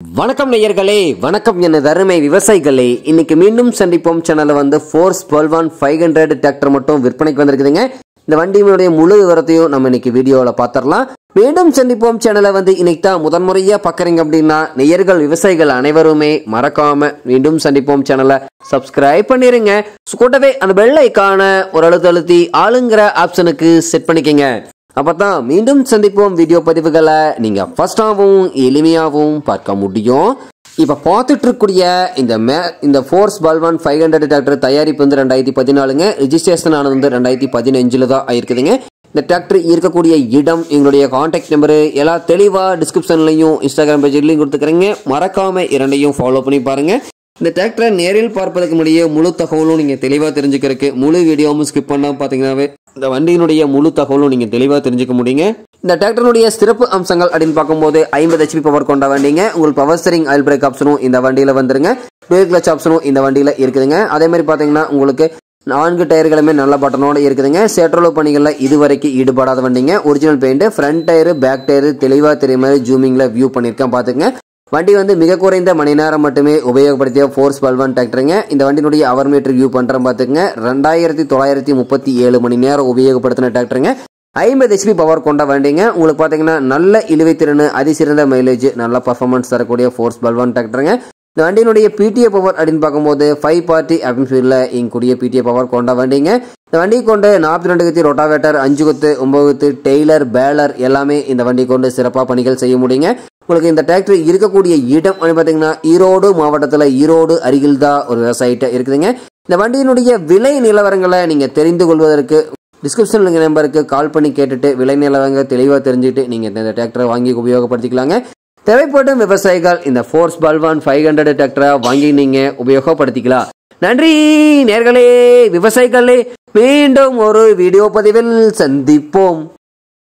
வணக்கம் நேயர்களே வணக்கம் எனது அருமை விவசாயிகளே இன்னைக்கு மீண்டும் சந்திப்போம் சேனல்ல வந்து Force twelve one five hundred tractor மட்டும் விற்பனைக்கு வந்திருக்குதுங்க இந்த வண்டியினுடைய முழு விவரத்தையும் நம்ம இன்னைக்கு வீடியோவில் பார்த்துடலாம் மீண்டும் சந்திப்போம் சேனலை வந்து இன்னைக்கு தான் முதன்முறையா பார்க்குறீங்க அப்படின்னா நேயர்கள் விவசாயிகள் அனைவருமே மறக்காம மீண்டும் சந்திப்போம் சேனலை சப்ஸ்கிரைப் பண்ணிருங்க கூட்டவே அந்த பெல் ஐக்கான ஒரு அழுத்த அழுத்தி ஆளுங்கிற ஆப்ஷனுக்கு செட் பண்ணிக்கங்க அப்பதான் மீண்டும் சந்திப்போம் வீடியோ பதிவுகளை நீங்க ஃபர்ஸ்டாகவும் எளிமையாகவும் பார்க்க முடியும் இப்ப பார்த்துட்டு இருக்கக்கூடிய இந்த மே இந்த Force Balwan five hundred tractor தயாரிப்பு வந்து ரெண்டாயிரத்தி பதினாலுங்க ரிஜிஸ்ட்ரேஷன் ஆனது வந்து ரெண்டாயிரத்தி பதினஞ்சுல தான் ஆயிருக்குதுங்க இந்த டிராக்டர் இருக்கக்கூடிய இடம் எங்களுடைய காண்டாக்ட் நம்பரு எல்லாம் தெளிவா டிஸ்கிரிப்ஷன்லையும் இன்ஸ்டாகிராம் பேஜ்லையும் கொடுத்துக்கிறேங்க மறக்காம இரண்டையும் ஃபாலோ பண்ணி பாருங்க இந்த டிராக்டரை நேரில் பார்ப்பதற்கு முன்னாடியே முழு தகவலும் நீங்கள் தெளிவாக தெரிஞ்சுக்கிறதுக்கு முழு வீடியோவும் ஸ்கிப் பண்ணால் பார்த்தீங்கன்னாவே இந்த வண்டியினுடைய முழு தகவலும் நீங்கள் தெளிவாக தெரிஞ்சுக்க முடியுங்க இந்த டிராக்டருடைய சிறப்பு அம்சங்கள் அப்படின்னு பார்க்கும்போது ஐம்பது ஹெச்பி பவர் கொண்ட வண்டிங்க உங்களுக்கு பவர் ஸ்டரிங் ஆயில் பிரேக் ஆப்ஷனும் இந்த வண்டியில் வந்துருங்க டூயல் கிளச் ஆப்ஷனும் இந்த வண்டியில் இருக்குதுங்க அதே மாதிரி பார்த்தீங்கன்னா உங்களுக்கு நான்கு டயர்களுமே நல்ல பட்டனோட இருக்குதுங்க சேற்றளவு பணிகளில் இதுவரைக்கும் ஈடுபடாத வண்டிங்க original paint front tyre back tyre தெளிவாக தெரியும் மாதிரி ஜூமிங்கில் வியூ பண்ணியிருக்கேன் பார்த்துங்க வண்டி வந்து மிக குறைந்த மணி நேரம் மட்டுமே உபயோகப்படுத்திய ஃபோர்ஸ் பல்வான் டிராக்டருங்க இந்த வண்டியினுடைய அவர் மீட்டர் வியூ பண்ணுறேன் பார்த்துங்க ரெண்டாயிரத்தி தொள்ளாயிரத்தி முப்பத்தி ஏழு மணி நேரம் உபயோகப்படுத்தின டிராக்டருங்க ஐம்பது ஹெச்பி பவர் கொண்ட வண்டிங்க உங்களுக்கு பார்த்தீங்கன்னா நல்ல இழுவைத்திறன் அதிசிறந்த மைலேஜ் நல்ல பர்ஃபார்மன்ஸ் தரக்கூடிய ஃபோர்ஸ் பல்வான் டிராக்டருங்க இந்த வண்டியினுடைய பிடிஏ பவர் அப்படின்னு பார்க்கும்போது ஃபைவ் பார்ட்டி அப்படின்னு சொல்லி இங்கக்கூடிய பிடிஏ பவர் கொண்ட வண்டிங்க இந்த வண்டி கொண்டு நாற்பத்தி ரெண்டு கத்தி ரொட்டாவேட்டர் அஞ்சு கொத்து ஒன்பது கொத்து டெய்லர் பேலர் எல்லாமே இந்த வண்டி கொண்டு சிறப்பாக பணிகள் செய்ய முடியுங்க உங்களுக்கு இந்த டிராக்டர் இருக்கக்கூடிய இடம் அப்படின்னு பார்த்தீங்கன்னா ஈரோடு மாவட்டத்தில் ஈரோடு அருகில் தான் ஒரு விவசாயிட்ட இருக்குதுங்க இந்த வண்டியினுடைய விலை நிலவரங்களை நீங்கள் தெரிந்து கொள்வதற்கு டிஸ்கிரிப்ஷன் நம்பருக்கு கால் பண்ணி கேட்டுட்டு விலை நிலவரங்கள் தெளிவாக தெரிஞ்சுட்டு நீங்கள் இந்த டிராக்டரை வாங்கி உபயோகப்படுத்திக்கலாங்க தேவைப்படும் விவசாயிகள் இந்த ஃபோர்ஸ் பல்வான் ஃபைவ் ஹண்ட்ரட் டிராக்டரை வாங்கி நீங்கள் உபயோகப்படுத்திக்கலாம் நன்றி நேர்களே விவசாயிகளே மீண்டும் ஒரு வீடியோ பதிவில் சந்திப்போம்